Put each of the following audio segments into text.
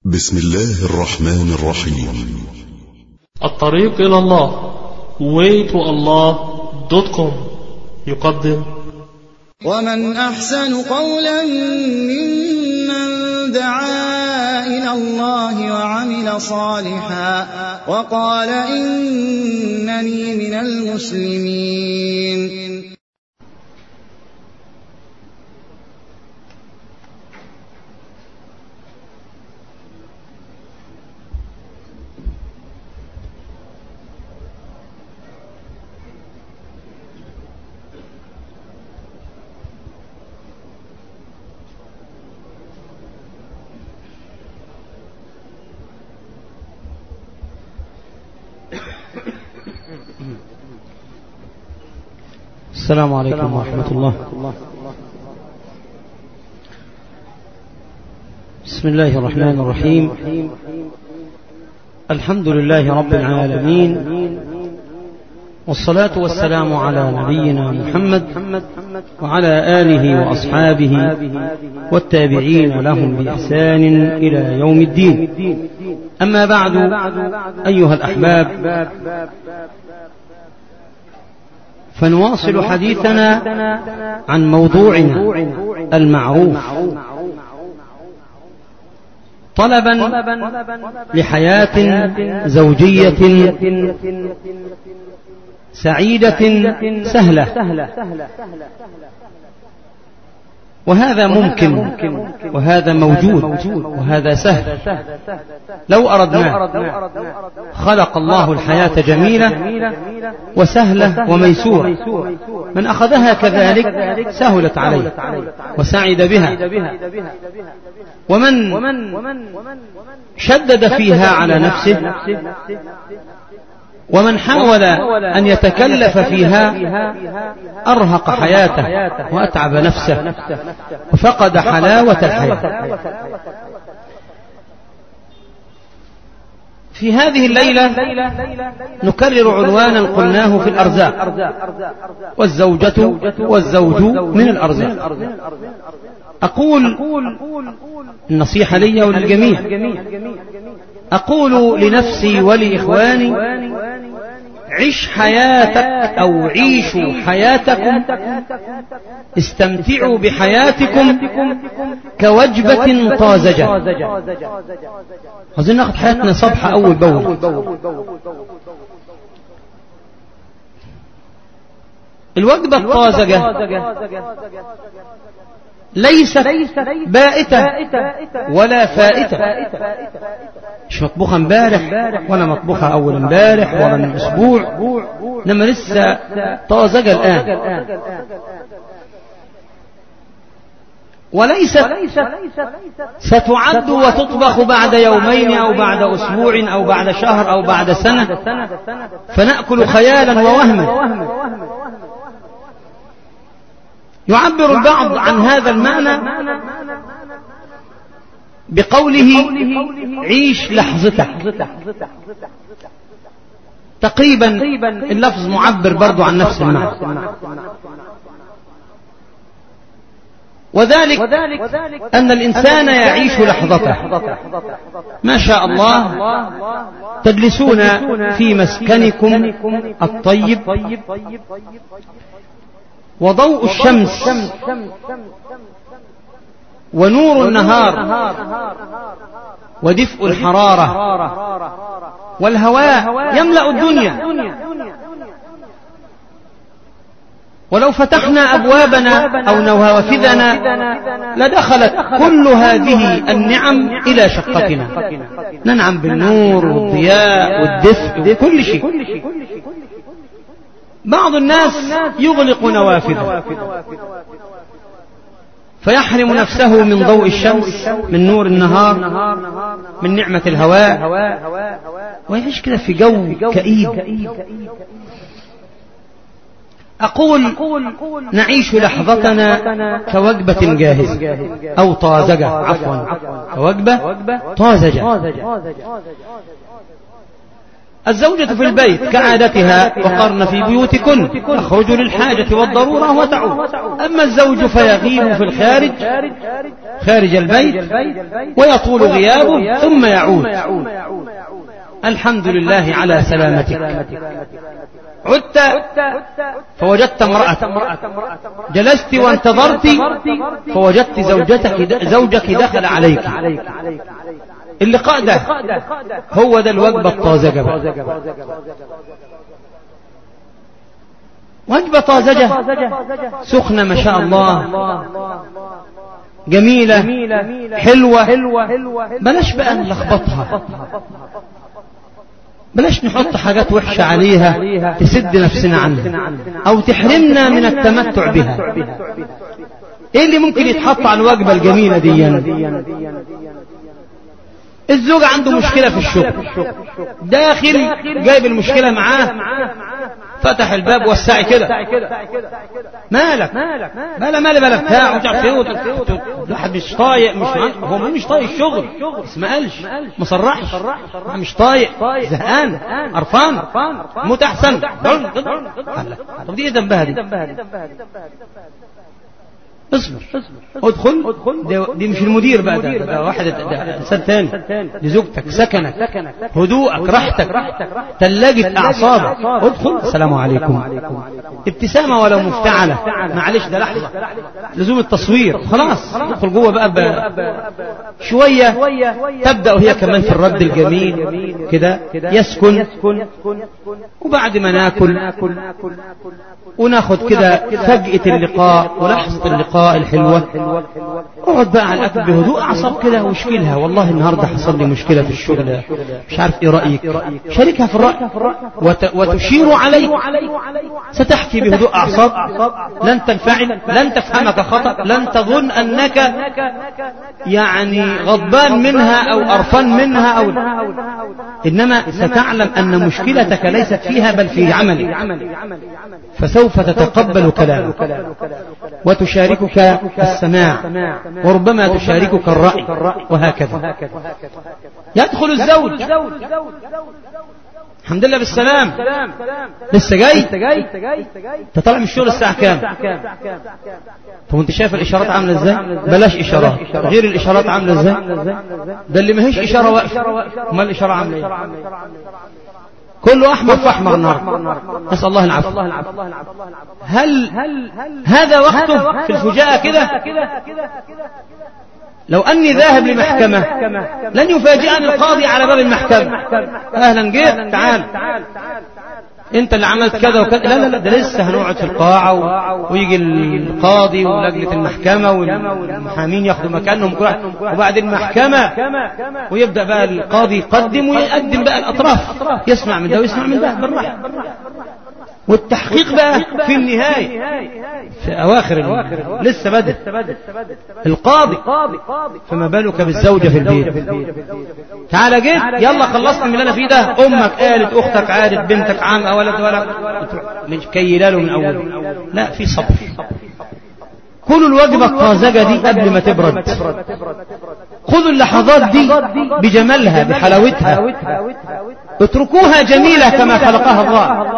بسم الله الرحمن الرحيم الطريق إلى الله waytoallah.com يقدم ومن أحسن قولا ممن دعا إلى الله وعمل صالحا وقال إنني من المسلمين السلام عليكم ورحمة الله بسم الله الرحمن الرحيم الحمد لله رب العالمين والصلاة والسلام على نبينا محمد وعلى آله وأصحابه والتابعين لهم بإحسان إلى يوم الدين أما بعد أيها الأحباب فنواصل حديثنا عن موضوعنا المعروف طلبا لحياة زوجية سعيدة سهلة وهذا ممكن وهذا موجود وهذا سهل لو أردنا خلق الله الحياة جميلة وسهلة وميسورة من أخذها كذلك سهلت عليه وسعد بها ومن شدد فيها على نفسه ومن حاول أن يتكلف فيها أرهق حياته وأتعب نفسه وفقد حلاوة الحياة في هذه الليلة نكرر عنوانا قلناه في الأرزاق والزوجة والزوج من الأرزاق أقول النصيحة لي وللجميع أقول لنفسي ولإخواني عش حياتك أو عيشوا حياتكم استمتعوا بحياتكم كوجبة طازجة عايزين ناخد حياتنا صبحة أول بول الوجبة الطازجة ليست بائتة ولا فائتة مش مطبوخة امبارح ولا مطبوخة أول امبارح ولا من أسبوع إنما لسه طازجة الآن وليست ستعد وتطبخ بعد يومين أو بعد أسبوع أو بعد شهر أو بعد سنة فنأكل خيالا ووهما يعبر البعض عن هذا المعنى بقوله عيش لحظتك تقريبا اللفظ معبر برضو عن نفس المعنى وذلك أن الإنسان يعيش لحظته ما شاء الله تجلسون في مسكنكم الطيب وضوء الشمس ونور النهار ودفء الحرارة والهواء يملأ الدنيا ولو فتحنا أبوابنا أو نوافذنا لدخلت كل هذه النعم إلى شقتنا ننعم بالنور والضياء والدفء وكل شيء بعض الناس يغلق نوافذه فيحرم نفسه من ضوء الشمس من نور النهار من نعمة الهواء ويعيش كده في جو كئيب أقول نعيش لحظتنا كوجبة جاهزة أو طازجة عفوا كوجبة طازجة الزوجة في البيت كعادتها وقرن في بيوتكن تخرج للحاجة والضرورة وتعود أما الزوج فيغيب في الخارج خارج البيت ويطول غيابه ثم يعود الحمد لله على سلامتك عدت فوجدت امرأة جلست وانتظرت فوجدت زوجتك زوجك دخل عليك اللقاء ده هو ده الوجبة الطازجة بقى. وجبة طازجة سخنة ما شاء الله جميلة حلوة بلاش بقى نلخبطها بلاش نحط حاجات وحشة عليها تسد نفسنا عنها أو تحرمنا من التمتع بها ايه اللي ممكن يتحط على الوجبة الجميلة دي الزوج عنده مشكلة في الشغل داخل جايب المشكلة معاه فتح الباب وسعي كده مالك بلا مالي بلا بتاع مش عارف ايه الواحد مش طايق مش عن- هو مش طايق الشغل بس ما قالش ما صرحش مش طايق زهقان قرفان موت احسن طب دي ايه ذنبها دي اصبر ادخل دي, دي مش المدير بقى ده, ده واحد ده انسان تاني دي زوجتك سكنك هدوءك راحتك ثلاجة اعصابك ادخل السلام عليكم ابتسامة ولو مفتعلة معلش ده لحظة لزوم التصوير خلاص ادخل جوه بقى ب... شوية تبدأ هي كمان في الرد الجميل كده يسكن وبعد ما ناكل وناخد كده فجأة اللقاء ولحظة اللقاء الحلوة اقعد بقى على الأكل بهدوء أعصاب كده واشكلها والله النهاردة حصل لي مشكلة في الشغل مش عارف ايه رأيك شاركها في الرأي وت... وتشير عليك ستحكي بهدوء أعصاب لن تنفعل لن تفهمك خطأ لن تظن أنك يعني غضبان منها أو قرفان منها أو إنما ستعلم أن مشكلتك ليست فيها بل في عملك فسوف تتقبل كلامك وتشاركك السماع وربما تشاركك الرأي وهكذا يدخل الزوج الحمد لله بالسلام لسه جاي انت طالع من الشغل الساعة كام طب انت شايف الاشارات عاملة ازاي بلاش اشارات غير الاشارات عاملة ازاي ده اللي ما هيش اشارة واقفة ما الاشارة عاملة ايه كله احمر في احمر النهارده نسال الله العفو هل هذا وقته في الفجاءه كده لو اني ذاهب لمحكمه لن يفاجئني القاضي على باب المحكمه اهلا جيت تعال انت اللي عملت كذا وكذا لا لا لا ده لسه هنقعد في القاعة و... ويجي القاضي ولجنة المحكمة والمحامين ياخدوا مكانهم كل واحد وبعد المحكمة ويبدأ بقى القاضي يقدم ويقدم بقى الأطراف يسمع من ده ويسمع من ده بالراحة والتحقيق بقى في النهاية في أواخر ال... لسه بدأ القاضي فما بالك بالزوجة في البيت تعال جيت يلا خلصت من اللي أنا فيه ده أمك قالت أختك عادت بنتك عام ولد ولد مش كيلاله من أول لا في صبر كلوا الوجبة الطازجة دي قبل ما تبرد خذوا اللحظات دي بجمالها بحلاوتها اتركوها جميلة كما خلقها الله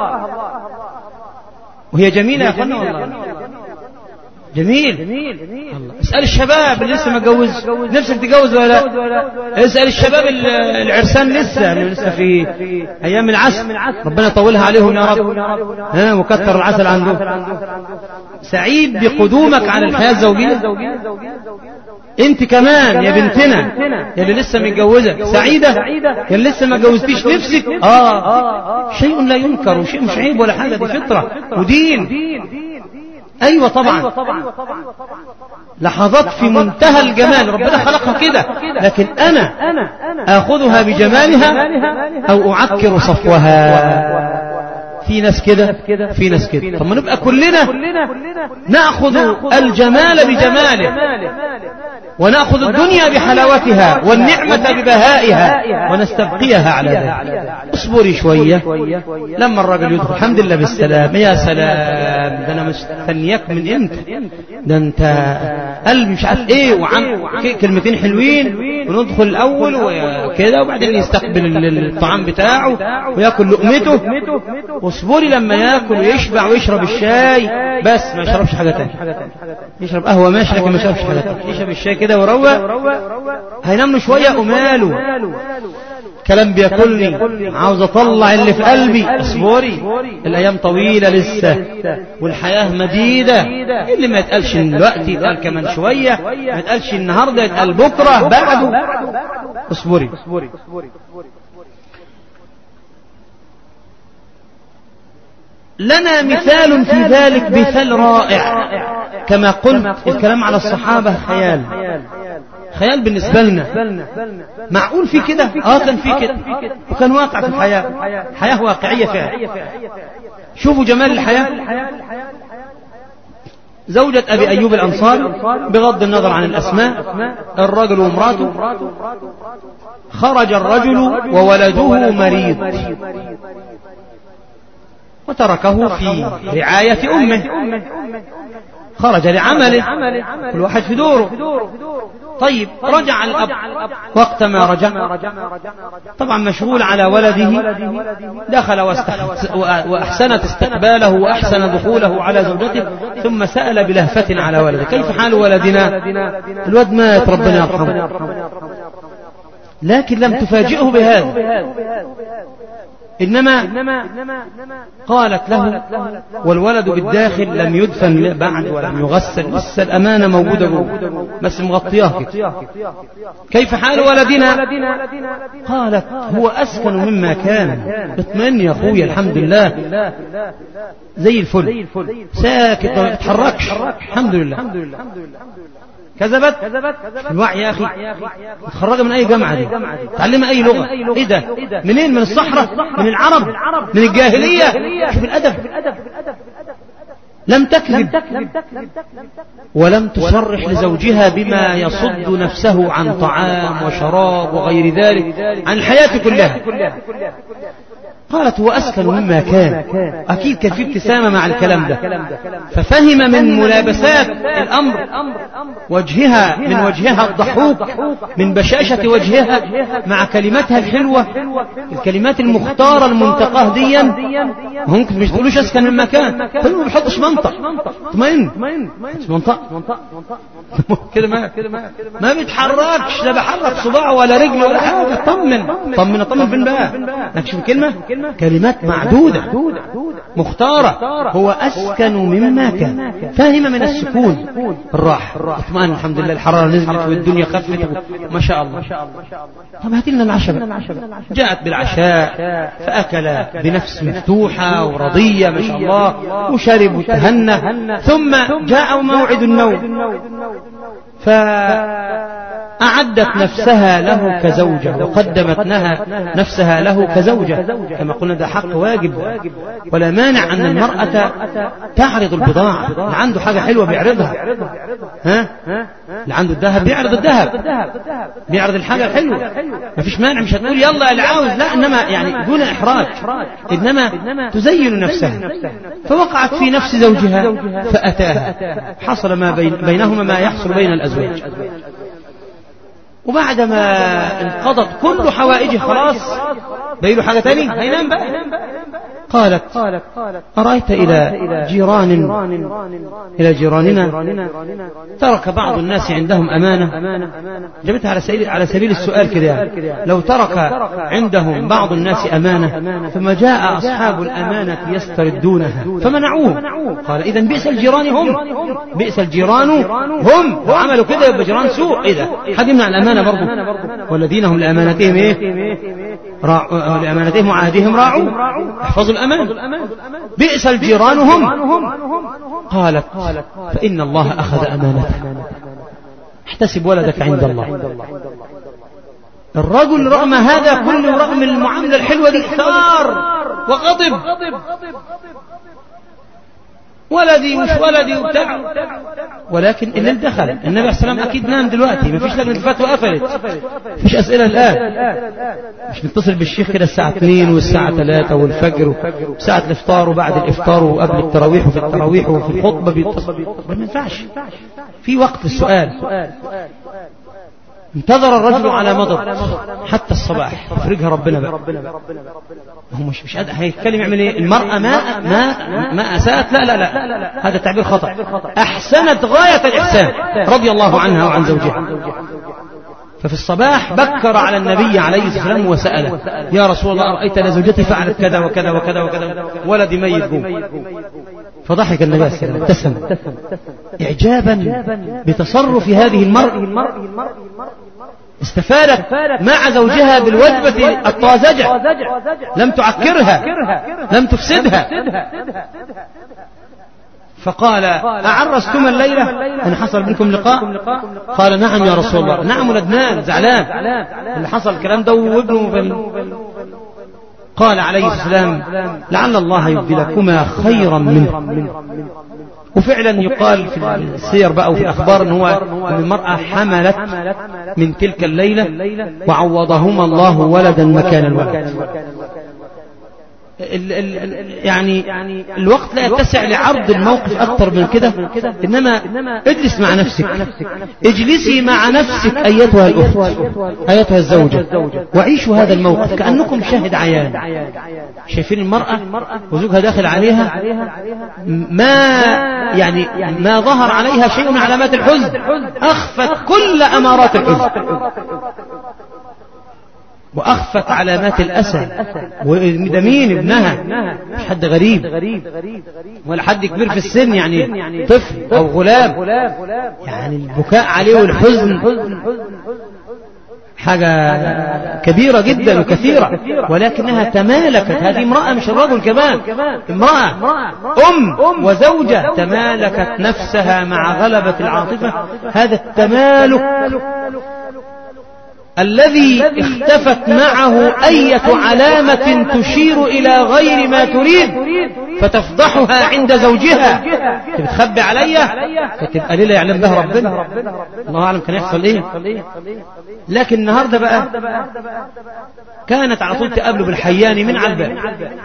وهي جميلة يا اخوانا والله جميل الله. اسأل الشباب اللي لسه ما اتجوز نفسك تتجوز ولا لا اسأل الشباب العرسان لسه اللي لسه في أيام العسل ربنا يطولها عليهم يا رب ها وكتر العسل عندهم سعيد بقدومك على الحياة الزوجية انت كمان يا بنتنا يا اللي لسه متجوزة سعيدة يا اللي لسه ما اتجوزتيش نفسك اه شيء لا ينكر وشيء مش عيب ولا حاجة دي فطرة ودين أيوة طبعا لحظات في منتهى الجمال ربنا خلقها كده لكن أنا أخذها بجمالها أو أعكر صفوها في ناس كده في ناس كده طب ما نبقى كلنا نأخذ الجمال بجماله ونأخذ الدنيا بحلاوتها والنعمة ببهائها ونستبقيها على ذلك اصبري شوية لما الرجل يدخل الحمد لله بالسلام يا سلام ده انا مستنياك من امتى ده انت قلبي مش عارف ايه وعم كلمتين حلوين وندخل الاول وكده وبعدين يستقبل الطعام بتاعه وياكل لقمته واصبري لما ياكل ويشبع ويشرب الشاي بس ما يشربش حاجه تانية يشرب قهوه ماشي لكن ما يشربش حاجه تانية يشرب الشاي كده ويروق هينام له شويه وماله كلام بياكلني عاوز اطلع اللي في قلبي اصبري الايام طويله لسه والحياه مديده اللي ما يتقالش دلوقتي يتقال كمان شويه ما يتقالش النهارده يتقال بكره بعده اصبري لنا مثال في ذلك مثال رائع كما قلت الكلام على الصحابة خيال خيال بالنسبة لنا معقول في كده اه كان في كده وكان واقع في الحياة حياة واقعية فعلا شوفوا جمال الحياة زوجة أبي أيوب الأنصاري بغض النظر عن الأسماء الرجل وامراته خرج الرجل وولده مريض وتركه في رعاية أمه خرج لعمله كل واحد في دوره طيب رجع الأب وقت ما رجع طبعا مشغول على ولده دخل وأحسنت استقباله وأحسن دخوله على زوجته ثم سأل بلهفة على ولده كيف حال ولدنا الواد مات ربنا يرحمه لكن لم تفاجئه بهذا إنما قالت له والولد بالداخل لم يدفن بعد ولم يغسل لسه الأمانة موجودة جوه بس مغطياه كده كيف حال ولدنا قالت هو أسكن مما كان اطمئن يا أخويا الحمد لله زي الفل ساكت ما بيتحركش الحمد لله كذبت الوعي يا أخي متخرجة من أي جامعة دي تعلم أي لغة إيه ده منين من الصحراء من العرب من الجاهلية شوف الأدب لم تكذب ولم تصرح لزوجها بما يصد نفسه عن طعام وشراب وغير ذلك عن الحياة كلها قالت هو أسكن مما كان أكيد كان في ابتسامة مع الكلام ده ففهم من ملابسات الأمر وجهها من وجهها الضحوك من بشاشة وجهها مع كلماتها الحلوة الكلمات المختارة المنتقاه ديا ممكن مش تقولوش أسكن مما كان فلو ما بيحطش منطق اطمئن منطق كده ما ما بيتحركش لا بحرك صباعه ولا رجله ولا حاجة طمن طمن طمن فين بقى نكشف كلمة كلمات معدودة مختارة هو أسكن مما كان فاهم من السكون الراحة اطمئن الحمد لله الحرارة نزلت والدنيا خفت ما شاء الله طب هات لنا العشاء جاءت بالعشاء فأكل بنفس مفتوحة ورضية ما شاء الله وشرب وتهنى ثم جاء موعد النوم فأعدت نفسها له كزوجة وقدمت نفسها له كزوجة كما قلنا ده حق واجب ولا مانع أن المرأة تعرض البضاعة اللي عنده حاجة حلوة بيعرضها ها اللي عنده الذهب بيعرض الذهب بيعرض الحاجة الحلوة ما فيش مانع مش هتقول يلا اللي عاوز لا إنما يعني دون إحراج إنما تزين نفسها فوقعت في نفس زوجها فأتاها حصل ما بين بينهما ما يحصل بين الأزواج وبعدما انقضت كل حوائجه خلاص بيله حاجة تاني هينام بقى قالت أرأيت إلى جيران إلى جيراننا ترك بعض الناس عندهم أمانة جبتها على سبيل على سبيل السؤال كده يعني. لو ترك عندهم بعض الناس أمانة ثم جاء أصحاب الأمانة يستردونها فمنعوهم قال إذا بئس الجيران هم بئس الجيران هم وعملوا كده يبقى جيران سوء إيه ده حد يمنع الأمانة برضه والذين هم لأمانتهم إيه راعوا لأمانتهم وعهدهم راعوا احفظوا الأمان بئس الجيران هم قالت فإن الله أخذ أمانته احتسب ولدك عند الله الرجل رغم هذا كله رغم المعاملة الحلوة دي ثار وغضب ولدي مش ولدي وبتاع ولكن الليل دخل النبي عليه السلام اكيد نام دلوقتي مفيش لجنه الفتوى قفلت مفيش اسئله الان مش نتصل بالشيخ كده الساعه 2 والساعه 3 والفجر وساعه الافطار وبعد الافطار وقبل التراويح وفي التراويح وفي الخطبه بيتصل ما ينفعش في وقت السؤال انتظر الرجل على مضض حتى الصباح افرجها ربنا بقى هو مش مش قادر هيتكلم يعمل ايه المرأة ما ما ما اساءت لا لا لا هذا تعبير خطأ احسنت غاية الاحسان رضي الله عنها وعن زوجها ففي الصباح بكر على النبي عليه الصلاة والسلام وسأله يا رسول الله أرأيت أن زوجتي فعلت كذا وكذا وكذا وكذا ولدي ميت جوم فضحك النبي صلى الله عليه وسلم ابتسم إعجابا بتصرف هذه المرأة استفادت مع زوجها بالوجبة الطازجة لم تعكرها لم تفسدها فقال أعرستما الليلة أن حصل منكم لقاء قال نعم يا رسول الله نعم ندمان زعلان اللي حصل الكلام ده وابنه في قال عليه السلام لعل الله يبدلكما خيرا منه وفعلا يقال في السير بقى وفي الأخبار أن هو أن المرأة حملت من تلك الليلة وعوضهما الله ولدا مكان الولد ال ال يعني الوقت لا يتسع لعرض الموقف أكثر من كده إنما اجلس مع نفسك اجلسي مع نفسك أيتها الأخت أيتها الزوجة وعيشوا هذا الموقف كأنكم شاهد عيان شايفين المرأة وزوجها داخل عليها ما يعني ما ظهر عليها شيء من علامات الحزن أخفت كل أمارات الحزن وأخفت علامات الأسى وده مين ابنها مش حد غريب ولا حد كبير في السن يعني طفل أو غلام يعني البكاء عليه والحزن حاجة كبيرة جدا وكثيرة ولكنها تمالكت هذه امرأة مش الرجل كمان امرأة أم وزوجة تمالكت نفسها مع غلبة العاطفة هذا التمالك الذي اختفت معه أية علامة تشير إلى غير ما تريد فتفضحها عند زوجها بتخبي عليا فتبقى ليلة يعلم بها ربنا الله أعلم كان يحصل إيه لكن النهاردة بقى كانت على طول تقابله بالحياني من على الباب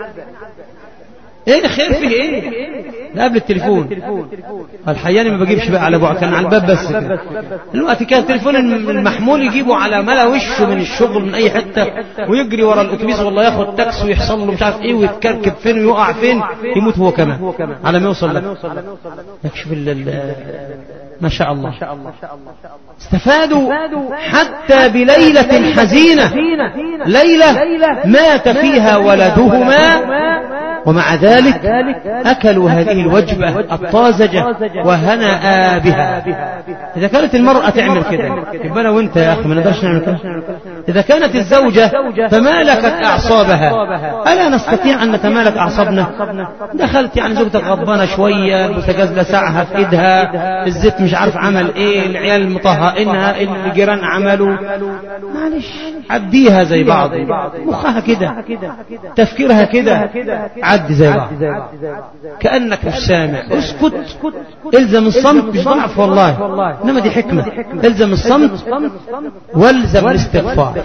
ايه خير فيه ايه ده قبل التليفون الحياني ما بجيبش بقى على بعد كان على الباب بس كده دلوقتي كان التليفون المحمول يجيبه على ملا وشه من الشغل من اي حته ويجري ورا الاتوبيس والله ياخد تاكس ويحصل له مش عارف ايه ويتكركب فين ويقع فين يموت هو كمان على ما يوصل لك شوف ما شاء الله استفادوا حتى بليلة حزينة ليلة مات فيها ولدهما ومع ذلك أكلوا هذه الوجبة الطازجة وهنأ بها إذا كانت المرأة تعمل كده يبقى أنا وأنت يا أخي ما نقدرش نعمل كده إذا كانت الزوجة تمالكت أعصابها ألا نستطيع أن نتمالك أعصابنا دخلت يعني زوجتك غضبانة شوية البوتاجاز لسعها في إيدها الزيت مش عارف عمل إيه العيال مطهقينها الجيران عملوا معلش عديها زي بعض مخها كده تفكيرها كده عد زي بعض كأنك مش سامع اسكت الزم الصمت مش ضعف والله انما دي حكمة الزم الصمت والزم الاستغفار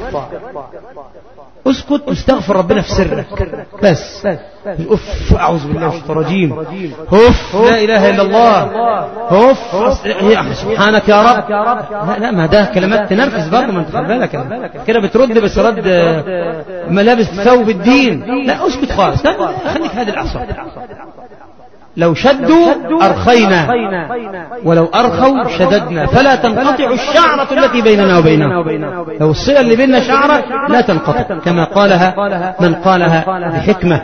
اسكت واستغفر ربنا في سرك بس اف اعوذ بالله من الشيطان الرجيم اف لا اله الا الله اف سبحانك يا رب لا لا ما ده كلمات تنرفز برضه ما انت خلي بالك كده بترد بس رد ملابس ثوب الدين لا اسكت خالص لا خليك هذه الاعصاب لو شدوا أرخينا ولو أرخوا شددنا فلا تنقطع الشعرة التي بيننا وبينهم لو الصلة اللي بيننا شعرة لا تنقطع كما قالها من قالها بحكمة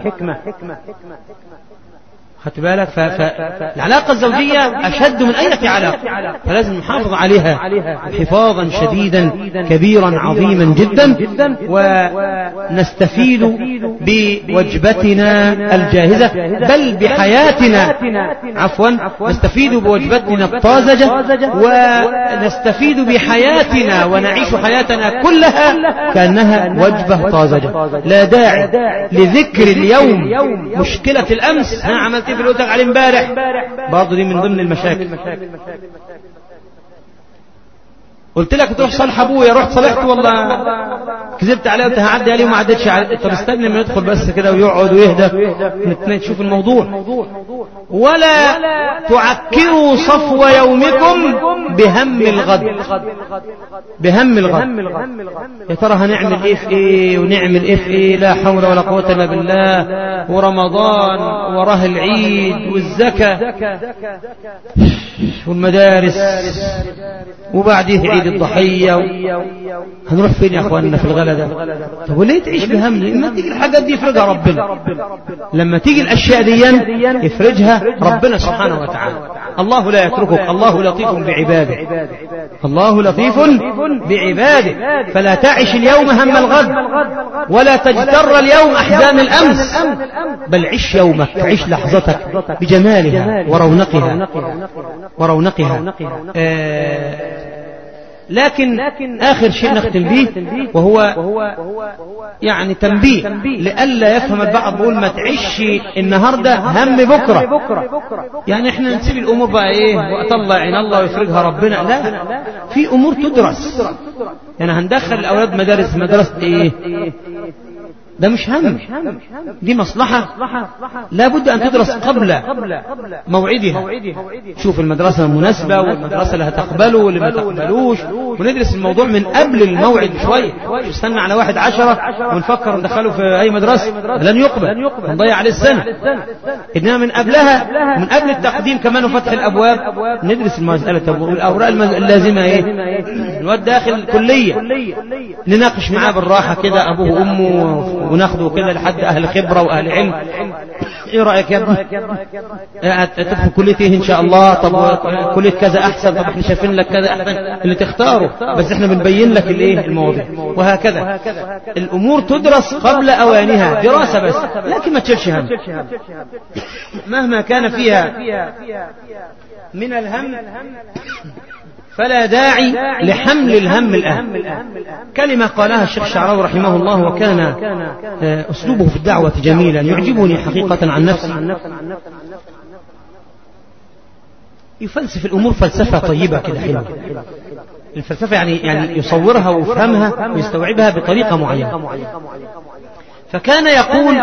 خدت بالك فالعلاقة الزوجية أشد من أي علاقة فلازم نحافظ عليها حفاظا شديدا كبيرا عظيما جدا ونستفيد بوجبتنا الجاهزة بل بحياتنا عفوا نستفيد بوجبتنا الطازجة ونستفيد بحياتنا ونعيش حياتنا كلها كأنها وجبة طازجة لا داعي لذكر اليوم مشكلة الأمس ها عملت إيه في الوتك على امبارح برضه دي من ضمن المشاكل قلت لك تروح صالح ابويا رحت صالحته والله كذبت عليه قلت هعدي عليه وما عدتش عليه طب استنى ما يدخل بس كده ويقعد ويهدى نتنين تشوف الموضوع ولا تعكروا صفو يومكم بهم الغد بهم الغد يا ترى هنعمل ايه في ايه ونعمل ايه في ايه لا حول ولا قوة الا بالله ورمضان وراه العيد والزكاة والمدارس وبعديه عيد الضحية و... هنروح فين يا اخواننا في الغلا ده طب وليه تعيش بهم لما تيجي الحاجات دي يفرجها ربنا لما تيجي الاشياء دي يفرجها ربنا سبحانه وتعالى الله لا يتركك الله لطيف بعباده الله لطيف بعباده فلا تعش اليوم هم الغد ولا تجتر اليوم احزان الامس بل عش يومك عش لحظتك بجمالها ورونقها ورونقها آه لكن آخر شيء نختم به وهو يعني تنبيه لئلا يفهم البعض بقول ما تعيش النهاردة هم بكرة يعني احنا نسيب الأمور بقى ايه وأطلع عين الله ويفرجها ربنا لا في أمور تدرس يعني هندخل الأولاد مدارس مدرسة ايه ده مش هم دي مصلحة لابد أن تدرس قبل موعدها شوف المدرسة المناسبة والمدرسة اللي هتقبله واللي ما تقبلوش وندرس الموضوع من قبل الموعد بشوية مش استنى على واحد عشرة ونفكر ندخله في أي مدرسة لن يقبل هنضيع عليه السنة إنما من قبلها من قبل التقديم كمان وفتح الأبواب ندرس المسألة والأوراق اللازمة إيه الواد داخل كلية نناقش معاه بالراحة كده أبوه وأمه وناخده كده لحد أهل خبرة وأهل علم ايه رأيك يا ابني تدخل كلية ايه ان شاء الله طب كلية كذا احسن طب احنا شايفين لك كذا احسن اللي تختاره بس احنا بنبين لك الايه المواضيع وهكذا الامور تدرس قبل اوانها دراسة بس لكن ما تشيلش هم مهما كان فيها من الهم فلا داعي لحمل الهم الآن كلمة قالها الشيخ الشعراوي رحمه الله وكان أسلوبه في الدعوة جميلا يعجبني حقيقة عن نفسي يفلسف الأمور فلسفة طيبة كده حلوة الفلسفة يعني يعني يصورها ويفهمها ويستوعبها بطريقة معينة فكان يقول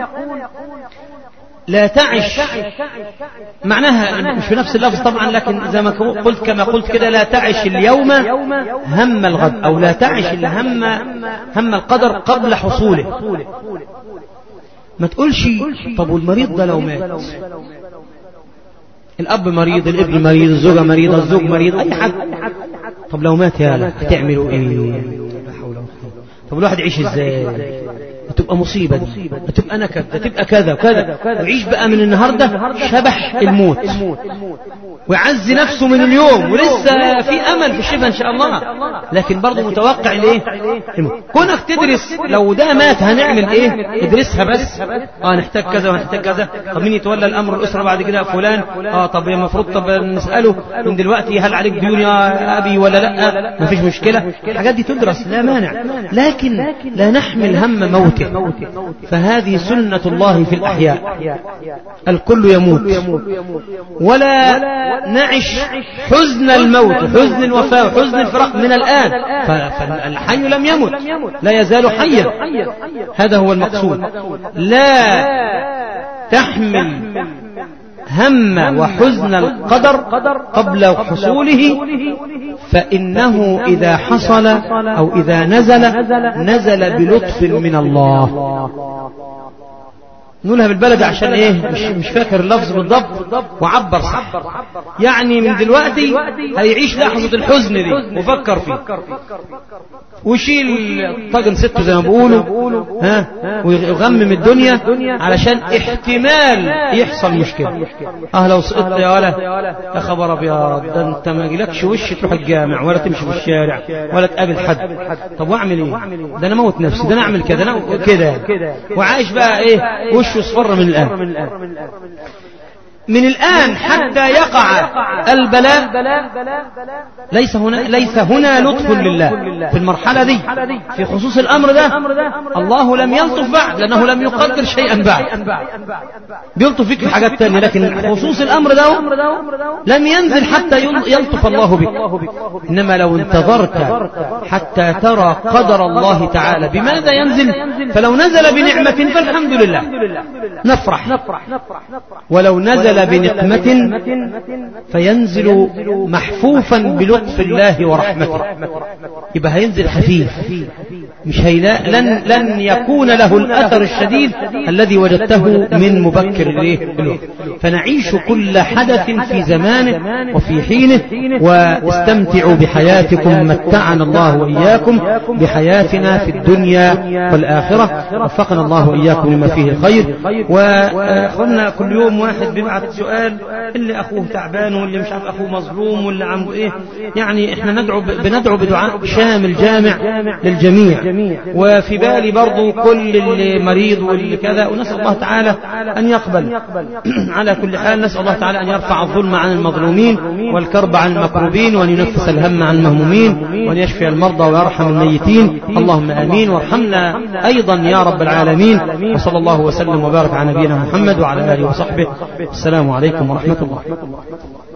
لا تعش معناها مش في نفس اللفظ طبعا لكن زي ما قلت كما قلت كده لا تعش اليوم هم الغد أو لا تعش الهم هم القدر قبل حصوله ما تقولش طب والمريض ده لو مات الأب مريض الابن مريض الزوجة مريضة الزوج مريض أي حد طب لو مات يا هتعملوا إيه طب الواحد يعيش إزاي هتبقى مصيبة دي هتبقى نكد هتبقى كذا وكذا ويعيش بقى من النهاردة شبح الموت ويعزي نفسه من اليوم ولسه في أمل في الشفاء إن شاء الله لكن برضه متوقع ليه كونك تدرس لو ده مات هنعمل إيه ادرسها بس اه نحتاج كذا ونحتاج كذا طب مين يتولى الأمر الأسرة بعد كده فلان اه طب المفروض طب نسأله من دلوقتي هل عليك ديون يا أبي ولا لا مفيش مشكلة الحاجات دي تدرس لا مانع لكن لا نحمل هم موته فهذه سنة الله في الأحياء الكل يموت ولا نعش حزن الموت حزن الوفاة حزن الفراق من الآن فالحي لم يمت لا يزال حيا هذا هو المقصود لا تحمل هم وحزن القدر قبل حصوله فإنه إذا حصل أو إذا نزل نزل بلطف من الله نقولها بالبلد عشان ايه مش, مش فاكر اللفظ بالضبط وعبر صح يعني من دلوقتي هيعيش لحظة الحزن دي وفكر فيه ويشيل طاجن سته زي ما بيقولوا ها ويغمم الدنيا علشان احتمال يحصل مشكلة اه لو سقطت يا ولا يا خبر ابيض ده انت ما يجيلكش وش تروح الجامع ولا تمشي في الشارع ولا تقابل حد طب واعمل ايه ده انا موت نفسي ده انا اعمل كده انا كده وعايش بقى ايه وشه اصفر من الان من الآن حتى يقع البلاء ليس هنا ليس هنا لطف لله في المرحلة دي في خصوص الأمر ده الله لم يلطف بعد لأنه لم يقدر شيئا بعد بيلطف فيك في حاجات تانية لكن خصوص الأمر ده لم ينزل حتى يلطف الله بك إنما لو انتظرت حتى ترى قدر الله تعالى بماذا ينزل فلو نزل بنعمة فالحمد لله نفرح ولو نزل نزل بنقمة فينزل محفوفا بلطف الله ورحمته يبقى هينزل خفيف مش هيلا لن لن يكون له الاثر الشديد الذي وجدته من مبكر الايه فنعيش كل حدث في زمانه وفي حينه واستمتعوا بحياتكم متعنا الله واياكم بحياتنا في الدنيا والاخره وفقنا الله واياكم لما فيه الخير واخوانا كل يوم واحد بيبعت سؤال اللي اخوه تعبان واللي مش عارف اخوه مظلوم واللي عنده ايه يعني احنا ندعو بندعو بدعاء شامل جامع للجميع وفي بالي برضو كل اللي مريض واللي كذا ونسال الله تعالى ان يقبل على كل حال نسال الله تعالى ان يرفع الظلم عن المظلومين والكرب عن المكروبين وان ينفس الهم عن المهمومين وان يشفي المرضى ويرحم الميتين اللهم امين وارحمنا ايضا يا رب العالمين وصلى الله وسلم وبارك على نبينا محمد وعلى اله وصحبه السلام عليكم ورحمه الله